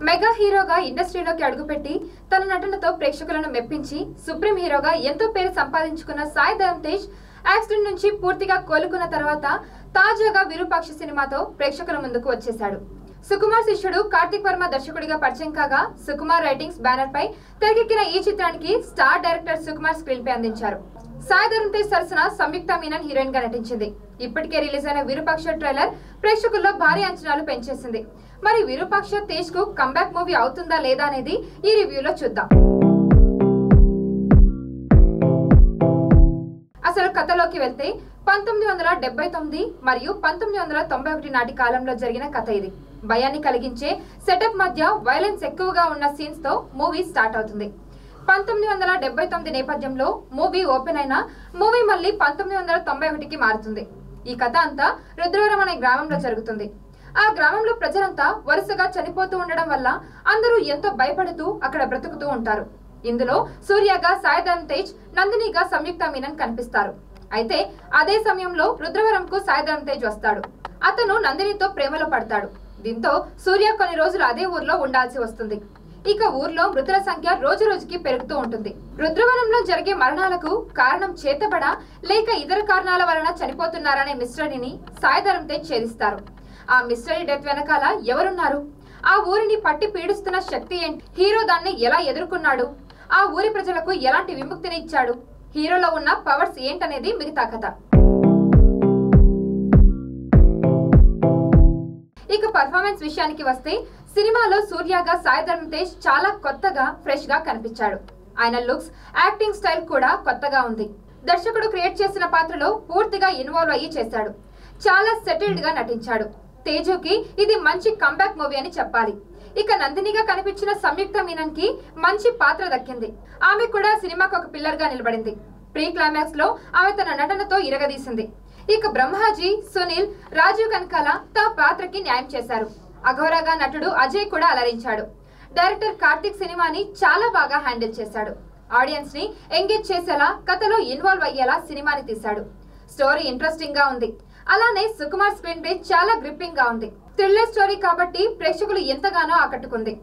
mega హీరోగా ఇండస్ట్రీలోకి అడుగుపెట్టి తన నటనతో ప్రేక్షకులను మెప్పించి సుప్రీం హీరోగా ఎంతో పేరు సంపాదించుకున్న సాయి ధరమ్ తేజ్ యాక్సిడెంట్ నుంచి పూర్తిగా కోలుకున్న తర్వాత తాజాగా విరూపాక్ష సినిమాతో ప్రేక్షకుల ముందుకు వచ్చేశాడు సుకుమార్ శిష్యుడు కార్తిక్ వర్మ దర్శకుడిగా పరిచయం కాగా సుకుమార్ రైటింగ్స్ బ్యానర్ పై తెరకెక్కిన ఈ చిత్రానికి స్టార్ డైరెక్టర్ సుకుమార్ స్క్రీన్ పై అందించారు సాయి ధరమ్ తేజ్ సరసన సంయుక్త మీనన్ హీరోయిన్ గా నటించింది ఇప్పటికే రిలీజ్ అయిన విరూపాక్ష ట్రైలర్ ప్రేక్షకుల్లో భారీ అంచనాలు పెంచేసింది మరి విరూపాక్ష తేజ్ కు కంబ్యాక్ మూవీ అవుతుందా లేదా అనేది ఈ రివ్యూలో చూద్దాం అసలు కథలోకి వెళ్తే పంతొమ్మిది వందల డెబ్బై తొమ్మిది మరియు పంతొమ్మిది వందల తొంభై ఒకటి నాటి కాలంలో జరిగిన కథ ఇది భయాన్ని కలిగించే సెటప్ మధ్య వైలెన్స్ ఎక్కువగా ఉన్న సీన్స్ తో మూవీ స్టార్ట్ అవుతుంది పంతొమ్మిది వందల డెబ్బై తొమ్మిది నేపథ్యంలో మూవీ ఓపెన్ అయినా మూవీ మళ్ళీ పంతొమ్మిది వందల తొంభై ఒకటికి మారుతుంది ఈ కథ అంతా రుద్రవరం అనే గ్రామంలో జరుగుతుంది ఆ గ్రామంలో ప్రజలంతా వరుసగా చనిపోతూ ఉండడం వల్ల అందరూ ఎంతో భయపడుతూ అక్కడ బ్రతుకుతూ ఉంటారు ఇందులో సూర్యగా సాయిధరం తేజ్ నందినిగా సంయుక్త మీనన్ కనిపిస్తారు అయితే అదే సమయంలో రుద్రవరంకు సాయిధరం తేజ్ వస్తాడు అతను నందినితో ప్రేమలో పడతాడు దీంతో సూర్య కొన్ని రోజులు అదే ఊర్లో ఉండాల్సి వస్తుంది ఇక ఊర్లో మృతుల సంఖ్య రోజు రోజుకి పెరుగుతూ ఉంటుంది రుద్రవనంలో జరిగే మరణాలకు కారణం చేతబడా లేక ఇతర కారణాల వలన చనిపోతున్నారనే మిస్టరీని సాయిధరం తేజ్ ఛేదిస్తారు ఆ మిస్టరీ డెత్ వెనకాల ఎవరున్నారు ఆ ఊరిని పట్టి పీడిస్తున్న శక్తి ఏంటి హీరో దాన్ని ఎలా ఎదుర్కొన్నాడు ఆ ఊరి ప్రజలకు ఎలాంటి విముక్తిని ఇచ్చాడు హీరోలో ఉన్న పవర్స్ ఏంటనేది మిగతా కథ ఇక పర్ఫార్మెన్స్ విషయానికి వస్తే సినిమాలో సూర్యగా సాయి ధర్మ తేజ్ చాలా కొత్తగా ఫ్రెష్ గా కనిపించాడు ఆయన లుక్స్ యాక్టింగ్ స్టైల్ కూడా కొత్తగా ఉంది దర్శకుడు క్రియేట్ చేసిన పాత్రలో పూర్తిగా ఇన్వాల్వ్ అయ్యి చేశాడు చాలా సెటిల్డ్ గా నటించాడు తేజుకి ఇది మంచి కంబ్యాక్ మూవీ అని చెప్పాలి ఇక నందినిగా కనిపించిన సంయుక్త మీనన్ కి మంచి పాత్ర దక్కింది ఆమె కూడా సినిమాకు ఒక పిల్లర్ గా నిలబడింది ప్రీ క్లైమాక్స్ లో ఆమె తన నటనతో ఇరగదీసింది ఇక బ్రహ్మాజీ సునీల్ రాజీవ్ కనకాల తమ పాత్రకి న్యాయం చేశారు అఘోరాగా నటుడు అజయ్ కూడా అలరించాడు డైరెక్టర్ కార్తిక్ సినిమాని చాలా బాగా హ్యాండిల్ చేశాడు ఆడియన్స్ ని ఎంగేజ్ చేసేలా కథలో ఇన్వాల్వ్ అయ్యేలా సినిమాని తీశాడు స్టోరీ ఇంట్రెస్టింగ్ గా ఉంది అలానే సుకుమార్ స్క్రీన్ ప్లే చాలా గ్రిప్పింగ్ గా ఉంది థ్రిల్లర్ స్టోరీ కాబట్టి ప్రేక్షకులు ఎంతగానో ఆకట్టుకుంది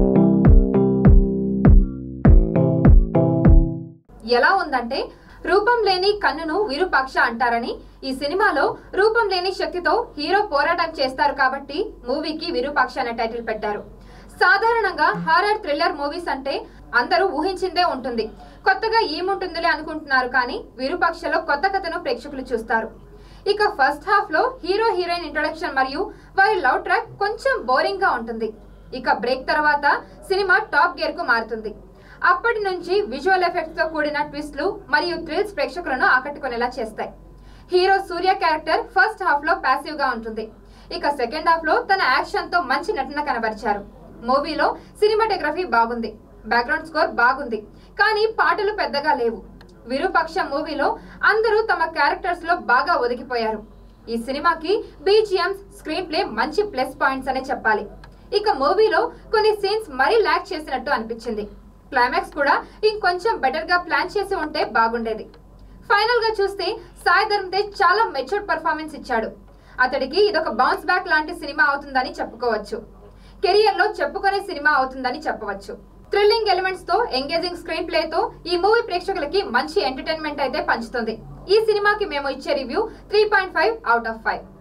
ఎలా ఉందంటే రూపం లేని కన్నును విరూపాక్ష అంటారని ఈ సినిమాలో రూపం లేని శక్తితో హీరో పోరాటం చేస్తారు కాబట్టి మూవీకి విరూపాక్ష అనే టైటిల్ పెట్టారు సాధారణంగా హారర్ థ్రిల్లర్ మూవీస్ అంటే అందరూ ఊహించిందే ఉంటుంది కొత్తగా ఏముంటుందిలే అనుకుంటున్నారు కానీ విరూపాక్షలో కొత్త కథను ప్రేక్షకులు చూస్తారు ఇక ఫస్ట్ హాఫ్ లో హీరో హీరోయిన్ ఇంట్రొడక్షన్ మరియు వారి లవ్ ట్రాక్ కొంచెం బోరింగ్ గా ఉంటుంది ఇక బ్రేక్ తర్వాత సినిమా టాప్ గేర్ కు మారుతుంది అప్పటి నుంచి విజువల్ ఎఫెక్ట్స్ తో కూడిన ట్విస్ట్లు మరియు థ్రిల్స్ ప్రేక్షకులను ఆకట్టుకునేలా చేస్తాయి hero Surya character first half లో ప్యాసివ్ గా ఉంటుంది ఇక సెకండ్ హాఫ్ లో తన యాక్షన్ తో మంచి నటన కనబరిచారు మూవీలో సినిమాటోగ్రఫీ బాగుంది బ్యాక్గ్రౌండ్ స్కోర్ బాగుంది కానీ పాటలు పెద్దగా లేవు విరూపాక్ష మూవీలో అందరూ తమ క్యారెక్టర్స్ లో బాగా ఒదిగిపోయారు ఈ సినిమాకి బీజిఎంస్ స్క్రీన్ ప్లే మంచి ప్లస్ పాయింట్స్ అనే చెప్పాలి ఇక మూవీలో కొన్ని సీన్స్ మరీ ల్యాక్ చేసినట్టు అనిపించింది క్లైమాక్స్ కూడా ఇంకొంచెం బెటర్ గా ప్లాన్ చేసి ఉంటే బాగుండేది ఫైనల్ గా చూస్తే సాయి ధర్మ్ తేజ్ చాలా మెచ్యూర్డ్ పర్ఫార్మెన్స్ ఇచ్చాడు అతడికి ఇదొక బౌన్స్ బ్యాక్ లాంటి సినిమా అవుతుందని చెప్పుకోవచ్చు కెరియర్ లో చెప్పుకునే సినిమా అవుతుందని చెప్పవచ్చు థ్రిల్లింగ్ ఎలిమెంట్స్ తో ఎంగేజింగ్ స్క్రీన్ ప్లే తో ఈ మూవీ ప్రేక్షకులకి మంచి ఎంటర్టైన్మెంట్ అయితే పంచుతుంది ఈ సినిమాకి మేము ఇచ్చే review three point five out of five